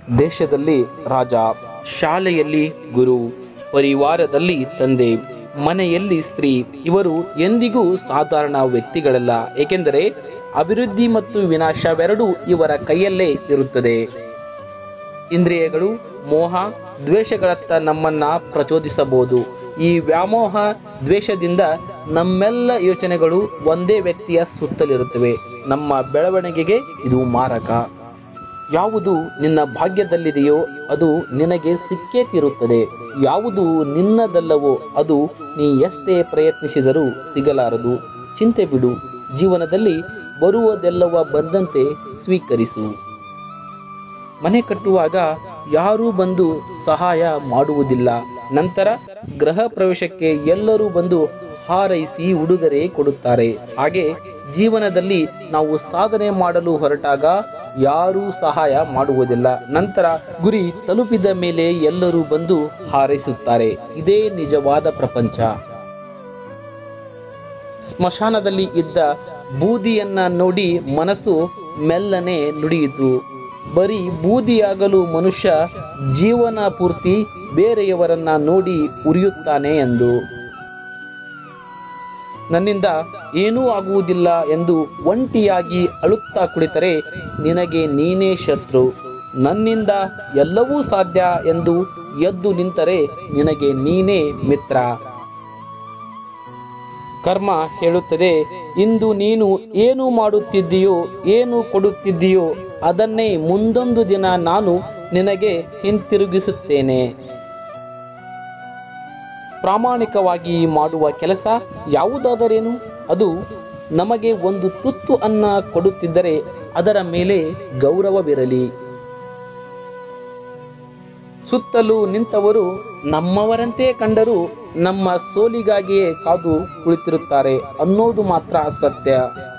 ದೇಶದಲ್ಲಿ ರಾಜ ಶಾಲೆಯಲ್ಲಿ ಗುರು ಪರಿವಾರದಲ್ಲಿ ತಂದೆ ಮನೆಯಲ್ಲಿ ಸ್ತ್ರೀ ಇವರು ಎಂದಿಗೂ ಸಾಧಾರಣ ವ್ಯಕ್ತಿಗಳಲ್ಲ ಏಕೆಂದರೆ ಅಭಿವೃದ್ಧಿ ಮತ್ತು ವಿನಾಶವೆರಡೂ ಇವರ ಕೈಯಲ್ಲೇ ಇರುತ್ತದೆ ಇಂದ್ರಿಯಗಳು ಮೋಹ ದ್ವೇಷಗಳತ್ತ ನಮ್ಮನ್ನ ಪ್ರಚೋದಿಸಬಹುದು ಈ ವ್ಯಾಮೋಹ ದ್ವೇಷದಿಂದ ನಮ್ಮೆಲ್ಲ ಯೋಚನೆಗಳು ಒಂದೇ ವ್ಯಕ್ತಿಯ ಸುತ್ತಲಿರುತ್ತವೆ ನಮ್ಮ ಬೆಳವಣಿಗೆಗೆ ಇದು ಮಾರಕ ಯಾವುದು ನಿನ್ನ ಭಾಗ್ಯದಲ್ಲಿದೆಯೋ ಅದು ನಿನಗೆ ಸಿಕ್ಕೇ ತೀರುತ್ತದೆ ಯಾವುದು ನಿನ್ನದಲ್ಲವೋ ಅದು ನೀ ಎಷ್ಟೇ ಪ್ರಯತ್ನಿಸಿದರೂ ಸಿಗಲಾರದು ಚಿಂತೆ ಬಿಡು ಜೀವನದಲ್ಲಿ ಬರುವುದೆಲ್ಲವ ಬಂದಂತೆ ಸ್ವೀಕರಿಸು ಮನೆ ಕಟ್ಟುವಾಗ ಯಾರೂ ಬಂದು ಸಹಾಯ ಮಾಡುವುದಿಲ್ಲ ನಂತರ ಗೃಹ ಪ್ರವೇಶಕ್ಕೆ ಎಲ್ಲರೂ ಬಂದು ಹಾರೈಸಿ ಉಡುಗೊರೆ ಕೊಡುತ್ತಾರೆ ಹಾಗೆ ಜೀವನದಲ್ಲಿ ನಾವು ಸಾಧನೆ ಮಾಡಲು ಹೊರಟಾಗ ಯಾರೂ ಸಹಾಯ ಮಾಡುವುದಿಲ್ಲ ನಂತರ ಗುರಿ ತಲುಪಿದ ಮೇಲೆ ಎಲ್ಲರೂ ಬಂದು ಹಾರೈಸುತ್ತಾರೆ ಇದೇ ನಿಜವಾದ ಪ್ರಪಂಚ ಸ್ಮಶಾನದಲ್ಲಿ ಇದ್ದ ಬೂದಿಯನ್ನ ನೋಡಿ ಮನಸ್ಸು ಮೆಲ್ಲನೆ ನುಡಿಯಿತು ಬರೀ ಬೂದಿಯಾಗಲು ಮನುಷ್ಯ ಜೀವನ ಪೂರ್ತಿ ಬೇರೆಯವರನ್ನ ನೋಡಿ ಉರಿಯುತ್ತಾನೆ ಎಂದು ನನ್ನಿಂದ ಏನೂ ಆಗುವುದಿಲ್ಲ ಎಂದು ಒಂಟಿಯಾಗಿ ಅಳುತ್ತಾ ಕುಳಿತರೆ ನಿನಗೆ ನೀನೇ ಶತ್ರು ನನ್ನಿಂದ ಎಲ್ಲವೂ ಸಾಧ್ಯ ಎಂದು ಎದ್ದು ನಿಂತರೆ ನಿನಗೆ ನೀನೇ ಮಿತ್ರ ಕರ್ಮ ಹೇಳುತ್ತದೆ ಇಂದು ನೀನು ಏನು ಮಾಡುತ್ತಿದ್ದೀಯೋ ಏನು ಕೊಡುತ್ತಿದ್ದೀಯೋ ಅದನ್ನೇ ಮುಂದೊಂದು ದಿನ ನಾನು ನಿನಗೆ ಹಿಂತಿರುಗಿಸುತ್ತೇನೆ ಪ್ರಾಮಾಣಿಕವಾಗಿ ಮಾಡುವ ಕೆಲಸ ಯಾವುದಾದರೇನು ಅದು ನಮಗೆ ಒಂದು ತುತ್ತು ಅನ್ನ ಕೊಡುತ್ತಿದ್ದರೆ ಅದರ ಮೇಲೆ ಗೌರವವಿರಲಿ ಸುತ್ತಲೂ ನಿಂತವರು ನಮ್ಮವರಂತೆ ಕಂಡರೂ ನಮ್ಮ ಸೋಲಿಗಾಗಿಯೇ ಕಾದು ಕುಳಿತಿರುತ್ತಾರೆ ಅನ್ನೋದು ಮಾತ್ರ ಸತ್ಯ